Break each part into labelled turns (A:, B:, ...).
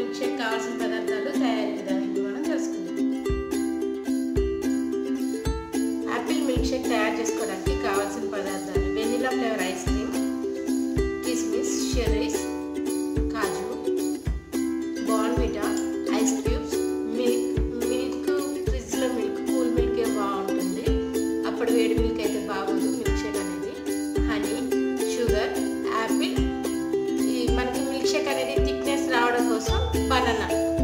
A: Milk shake కావాల్సిన పదార్థాలు తయారీ విధానం ఇప్పుడు మనం తెలుసుకుందాం యాపిల్ మిల్క్ షేక్ తయారు చేసుకోవడానికి కావాల్సిన పదార్థాలు వెనిలా ఫ్లేవర్ ఐస్ క్రీమ్ కిస్మిస్ షెర్రీస్ కాజు Bournvita ice cubes milk milk ఫ్రిడ్జ్లో మిల్క్ కూల్ మిల్కే బాగుంటుంది అప్పుడు వేడి మిల్క్ అయితే బాగోదు మిల్క్ షేక్ అనేది హనీ షుగర్ యాపిల్ ఈ మనకి మిల్క్ షేక్ అనేది థిక్నెస్ రావడం కోసం బనానా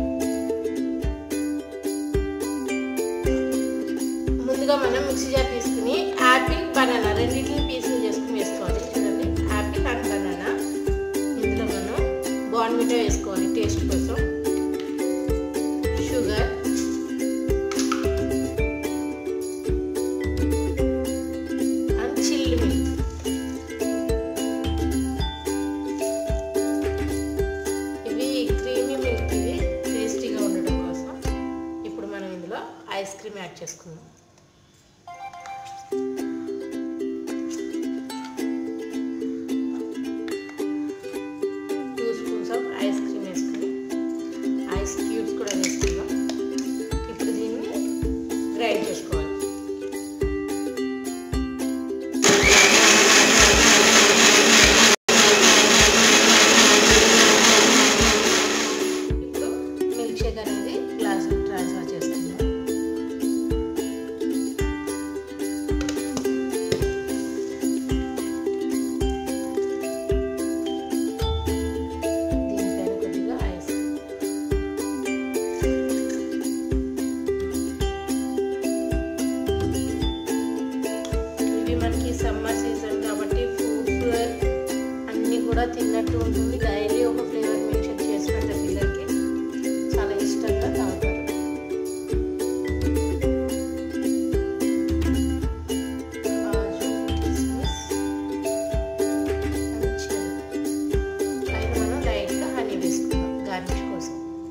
A: ముందుగా మనం మిక్సీ జార్ తీసుకుని యాపిల్ బనానా రెండింటిని పీసులు చేసుకుని వేసుకోవాలి చూడండి యాపిల్ అండ్ బనానా ఇందులో మనం బార్న్విటా వేసుకోవాలి టేస్ట్ కోసం షుగర్ అండ్ చిల్డ్ మిల్క్ ఇవి క్రీమీ మిల్క్ ఇవి టేస్టీగా ఉండడం కోసం ఇప్పుడు మనం ఇందులో ఐస్ క్రీమ్ యాడ్ చేసుకుందాం two spoons of ice cream వేసుకుని ఐస్ క్యూబ్స్ కూడా వేసుకుందాం ఇప్పుడు దీన్ని గ్రైండ్ చేసుకోవాలి ఇప్పుడు మిల్క్ షేక్ అనేది గ్లాస్లో ట్రాన్స్ఫర్ చేస్తున్నాం దీనిపైన కొద్దిగా ఐస్ ఇవి మనకి సమ్మర్ సీజన్ కాబట్టి ఫ్రూట్స్ అన్నీ కూడా తిన్నట్టు ఉంటుంది డైలీ ఒక ఫ్లేవర్ మెన్షన్ చేసి పెడితే పిల్లలకి చాలా ఇష్టంగా తాగుతారు కాజు కిస్మిస్ అండ్ చెర్రీ. పైన మనం లైట్గా హనీ వేసుకుందాం గార్నిష్ కోసం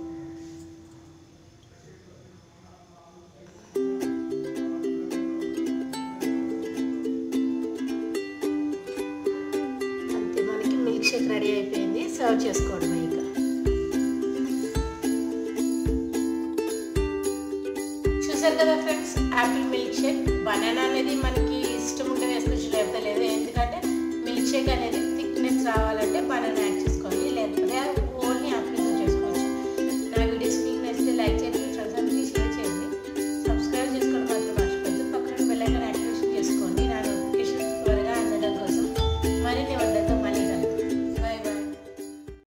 A: అంతే మనకి మిల్క్ షేక్ రెడీ అయిపోయింది సర్వ్ చేసుకోవడమే ఇక చూసారు కదా friends apple milkshake banana అనేది మనకి